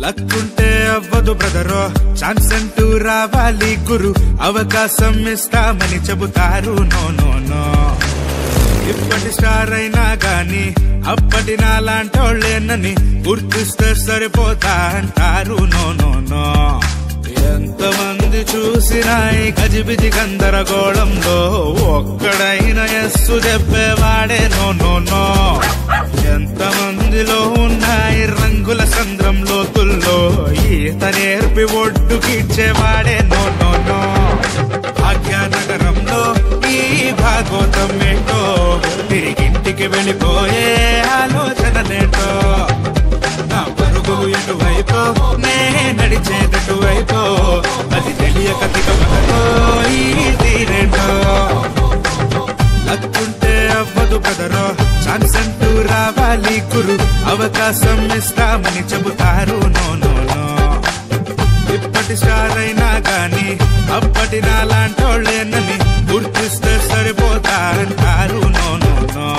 లక్కుంటే అవ్వదు బ్రదరో ఛాన్స్ అంటూ రావాలి గురు అవకాశం ఇస్తామని చెబుతారు నో నో నో ఇప్పటి స్టార్ అయినా గాని అప్పటి నాలాంటోళ్ళేనని గుర్తిస్తే సరిపోతా అంటారు నో నో నో ఎంతమంది చూసినా ఈ గజిబిజి గందరగోళంలో ఒక్కడైన ఎస్సు చెప్పేవాడే నో నో నో ఎంతమందిలో ఉన్నాయి రంగుల సంద్రం లోతుల్లో ఈత నేర్పి ఒడ్డుకిచ్చేవాడే నో నో నో భాగ్యనగరంలో ఈ భాగవతం ఏంటో తిరిగింటికి వెళ్ళిపోయే ఆలోచనలేటో నా పరుగులు ఎటువైపో నే నడిచేటటువైపో అది తెలియక తికమకతో ఈ తీరేటో లక్కుంటే అవ్వదు బదరో ఛాన్స్ అంటూ రావాలి గురు అవకాశం ఇస్తామని చెబుతారు నో నో నో ఇప్పటి స్టార్ అయినా గాని అప్పటి నాలాంటోళ్ళేనని గుర్తిస్తే సరిపోతా అంటారు నో నో నో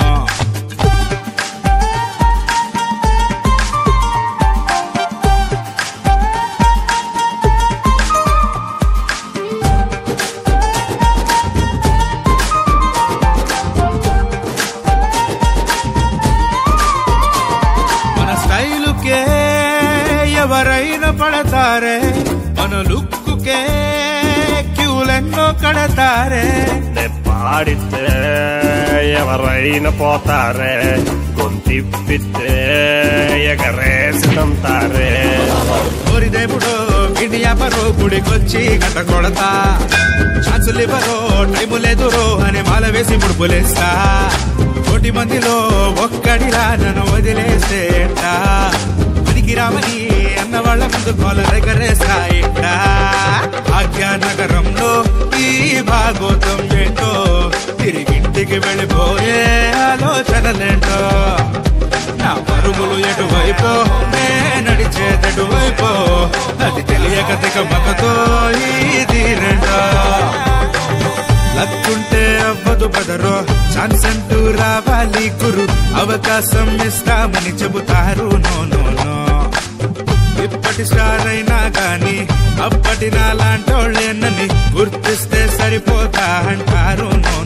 మన స్టైలుకే ఎవరైనా పడతారే మన లుక్కుకే క్యూలెన్నో కడతారే నే పాడితే ఎవరైనా పోతారే గొంతిప్పితే ఎగరేసినంతారే ఓరిదేపుడో ఇండియాపరో గుడికొచ్చి గంట కొడతా ఛాన్సులు ఇవ్వరో టైము లేదురో అని మాల వేసి ముడుపులేస్తా కోటి మందిలో ఒక్కడిలా నన్ను వదిలేసేట పనికి రామని అన్న వాళ్ళ ముందు కోల దగ్గరేస్తా ఇట్ట భాగ్యనగరంలో ఈ భాగోతం ఏంటో తిరిగింటికి వెళ్ళిపోయే ఆలోచనలేంటో నా పరుగులు ఎటువైపో నే నడిచేటటువైపో అది తెలియక తిక మకతో ఈ తీరంటో లక్కుంటే అవ్వదు బదరో ఛాన్స్ అంటూ రావాలి గురు అవకాశం ఇస్తామని చెబుతారు నో నో నో ఇప్పటి స్టార్ అయినా గాని అప్పటి నాలాంటోళ్ళేనని గుర్తిస్తే సరిపోతా అంటారు నో